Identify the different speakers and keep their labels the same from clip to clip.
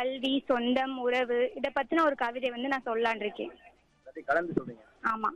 Speaker 1: கல்வி சொந்தம் உறவு இத பத்தின ஒரு கவிதை வந்து நான் சொல்லலான் இருக்கேன்
Speaker 2: எல்லாத்தையும் கலந்து சொல்றீங்க
Speaker 1: ஆமா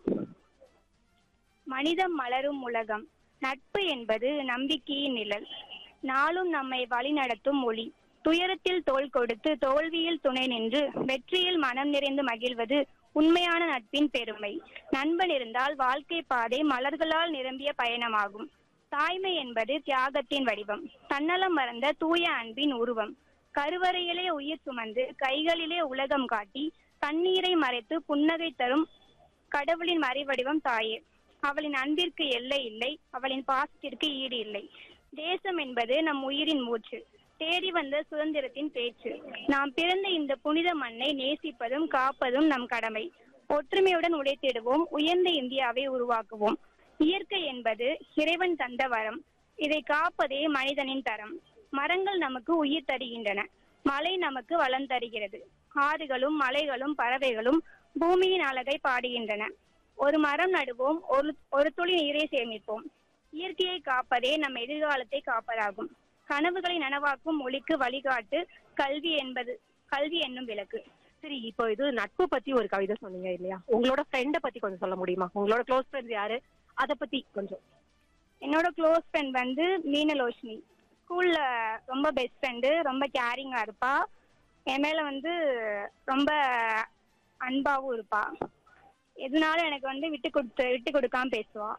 Speaker 1: மனிதம் மலரும் உலகம் நட்பு என்பது நம்பிக்கையின் நிழல் நாளும் நம்மை வழிநடத்தும் ஒளி துயரத்தில் தோள் கொடுத்து தோல்வியில் துணை நின்று வெற்றியில் மனம் நிறைந்து மகிழ்வது உண்மையான நட்பின் பெருமை நண்பன் இருந்தால் வாழ்க்கை பாதை மலர்களால் நிரம்பிய பயணமாகும் தாய்மை என்பது தியாகத்தின் வடிவம் தன்னலம் மறந்த தூய அன்பின் உருவம் கருவறையிலே உயிர் சுமந்து கைகளிலே உலகம் காட்டி கண்ணீரை மறைத்து புன்னகை தரும் கடவுளின் மறைவடிவம் தாயே அவளின் அன்பிற்கு எல்லை இல்லை அவளின் பாசத்திற்கு ஈடு இல்லை தேசம் என்பது நம் உயிரின் மூச்சு தேடி வந்த சுதந்திரத்தின் பேச்சு நாம் பிறந்த இந்த புனித மண்ணை நேசிப்பதும் காப்பதும் நம் கடமை ஒற்றுமையுடன் உழைத்திடுவோம் உயர்ந்த இந்தியாவை உருவாக்குவோம் இயற்கை என்பது இறைவன் தந்த வரம் இதை காப்பதே மனிதனின் தரம் மரங்கள் நமக்கு உயிர் தருகின்றன மழை நமக்கு வளம் தருகிறது ஆறுகளும் மலைகளும் பறவைகளும் பூமியின் அழகை பாடுகின்றன ஒரு மரம் நடுவோம் ஒரு ஒரு துளி நீரை சேமிப்போம் இயற்கையை காப்பதே நம் எதிர்காலத்தை காப்பதாகும் கனவுகளை நனவாக்கும் மொழிக்கு வழிகாட்டு கல்வி என்பது கல்வி என்னும் விளக்கு
Speaker 3: சரி இப்போ இது நட்பு பத்தி ஒரு கவிதை சொன்னீங்க இல்லையா உங்களோட ஃப்ரெண்ட பத்தி கொஞ்சம் சொல்ல முடியுமா உங்களோட க்ளோஸ் ஃப்ரெண்ட்ஸ் யாரு அத பத்தி கொஞ்சம்
Speaker 1: என்னோட க்ளோஸ் ஃப்ரெண்ட் வந்து மீனலோஷினி ஸ்கூல்ல ரொம்ப பெஸ்ட் ஃப்ரெண்டு ரொம்ப கேரிங்கா இருப்பா என் மேல வந்து ரொம்ப அன்பாவும் இருப்பா எதுனாலும் எனக்கு வந்து விட்டு கொடுத்து விட்டு கொடுக்காம பேசுவா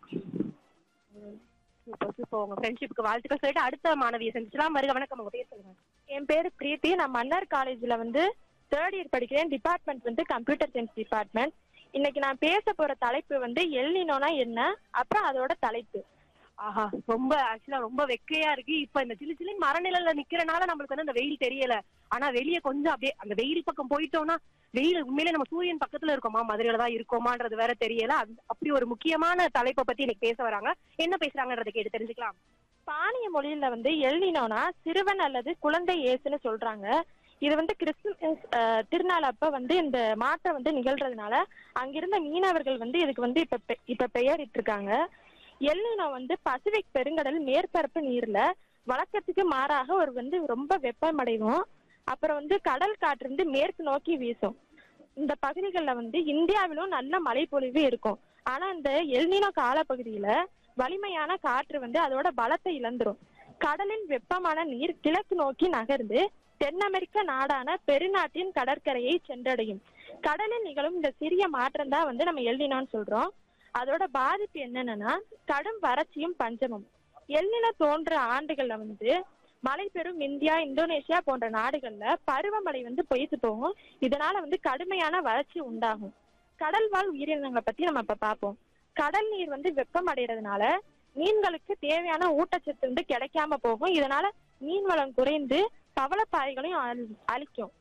Speaker 3: சூப்பர் சூப்பர் உங்க ஃப்ரெண்ட்ஷிப்புக்கு வாழ்த்துக்கள் சொல்லிட்டு அடுத்த மாணவியை சந்திச்சலாம் வருக வணக்கம் உங்க பேர் சொல்லுங்க
Speaker 4: என் பேரு பிரீத்தி நான் மன்னார் காலேஜ்ல வந்து தேர்ட் இயர் படிக்கிறேன் டிபார்ட்மெண்ட் வந்து கம்ப்யூட்டர் சயின்ஸ் டிபார்ட்மெண்ட் இன்னைக்கு நான் பேச போற தலைப்பு வந்து எல்னினோனா என்ன அப்புறம் அதோட தலைப்பு
Speaker 3: ஆஹா ரொம்ப ஆக்சுவலா ரொம்ப வெக்கையா இருக்கு இப்ப இந்த சிலு சிலு மரநிழல்ல நிக்கிறனால நம்மளுக்கு வந்து அந்த வெயில் தெரியல ஆனா வெளியே கொஞ்சம் அப்படியே அந்த வெயில் பக்கம் போயிட்டோம்னா வெயில் உண்மையிலே நம்ம சூரியன் பக்கத்துல இருக்கோமா மதுரையில தான் இருக்கோமான்றது வேற தெரியல அது- அப்படி ஒரு முக்கியமான தலைப்பை பத்தி இன்னைக்கு பேச வராங்க என்ன பேசுறாங்கன்றதை கேட்டு தெரிஞ்சுக்கலாம்
Speaker 4: ஸ்பானிய மொழியில வந்து எல்னினோனா சிறுவன் அல்லது குழந்தை இயேசுன்னு சொல்றாங்க இது வந்து கிறிஸ்துமஸ் அஹ், திருநாள் அப்ப வந்து இந்த மாற்றம் வந்து நிகழ்றதுனால அங்கிருந்த மீனவர்கள் வந்து இதுக்கு வந்து இப்ப பெ- இப்ப பெயரிட்டு இருக்காங்க எல்னினோ வந்து பசிபிக் பெருங்கடல் மேற்பரப்பு நீர்ல வழக்கத்துக்கு மாறாக ஒரு வந்து ரொம்ப வெப்பமடையும் அப்புறம் வந்து கடல் காற்று வந்து மேற்கு நோக்கி வீசும் இந்த பகுதிகளில் வந்து இந்தியாவிலும் நல்ல மழைப்பொழிவு இருக்கும் ஆனா இந்த எல்னினோ காலப்பகுதியில வலிமையான காற்று வந்து அதோட பலத்தை இழந்துரும் கடலின் வெப்பமான நீர் கிழக்கு நோக்கி நகர்ந்து தென் அமெரிக்க நாடான பெருநாட்டின் கடற்கரையை சென்றடையும் கடலில் நிகழும் இந்த சிறிய மாற்றம் தான் வந்து நம்ம எல்னினோன்னு சொல்றோம் அதோட பாதிப்பு என்னன்னா கடும் வறட்சியும் பஞ்சமும் எல்நில தோன்ற ஆண்டுகள்ல வந்து மழை பெறும் இந்தியா இந்தோனேஷியா போன்ற நாடுகள்ல பருவமழை வந்து பொய்த்து போகும் இதனால வந்து கடுமையான வறட்சி உண்டாகும் கடல் வாழ் உயிரினங்களை பத்தி நம்ம இப்ப பார்ப்போம் கடல் நீர் வந்து வெப்பம் அடைகிறதுனால மீன்களுக்கு தேவையான ஊட்டச்சத்து வந்து கிடைக்காம போகும் இதனால மீன் வளம் குறைந்து பவளப்பாறைகளையும் அழி- அழிக்கும்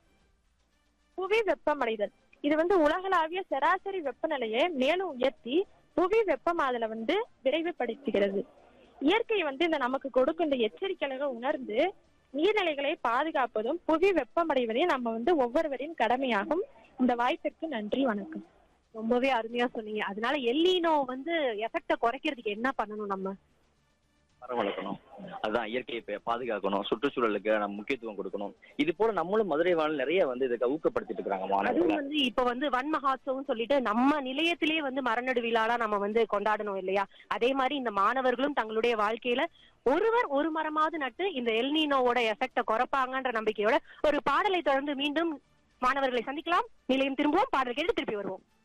Speaker 4: புவி வெப்பமடைதல் இது வந்து உலகளாவிய சராசரி வெப்பநிலையை மேலும் உயர்த்தி புவி வெப்பமாதலை வந்து விரைவுபடுத்துகிறது இயற்கை வந்து இந்த நமக்கு கொடுக்கும் இந்த எச்சரிக்கைகளை உணர்ந்து நீர்நிலைகளை பாதுகாப்பதும் புவி வெப்பமடைவதையும் நம்ம வந்து ஒவ்வொருவரின் கடமையாகும் இந்த வாய்ப்பிற்கு நன்றி வணக்கம்
Speaker 3: ரொம்பவே அருமையா சொன்னீங்க அதனால எல்லினோ வந்து எஃபெக்ட குறைக்கிறதுக்கு என்ன பண்ணணும் நம்ம
Speaker 2: மரம் வளர்க்கணும் அதுதான் இயற்கையை பே- பாதுகாக்கணும் சுற்றுச்சூழலுக்கு நம்ம முக்கியத்துவம் கொடுக்கணும் இது போல நம்மளும் மதுரை வாழ் நிறைய வந்து இதுக்கு ஊக்கப்படுத்திட்டு இருக்காங்க
Speaker 3: அதுவும்
Speaker 2: மாணவர்களை
Speaker 3: வந்து இப்ப வந்து வன் மகாத்சவம் சொல்லிட்டு நம்ம நிலையத்திலே வந்து மரநடு விழாலாம் நம்ம வந்து கொண்டாடணும் இல்லையா அதே மாதிரி இந்த மாணவர்களும் தங்களுடைய வாழ்க்கையில ஒருவர் ஒரு மரமாவது நட்டு இந்த எல்னினோவோட எஃபெக்ட குறைப்பாங்கன்ற நம்பிக்கையோட ஒரு பாடலை தொடர்ந்து மீண்டும் மாணவர்களை சந்திக்கலாம் நிலையம் திரும்புவோம் பாடல் கேட்டு திருப்பி வருவோம்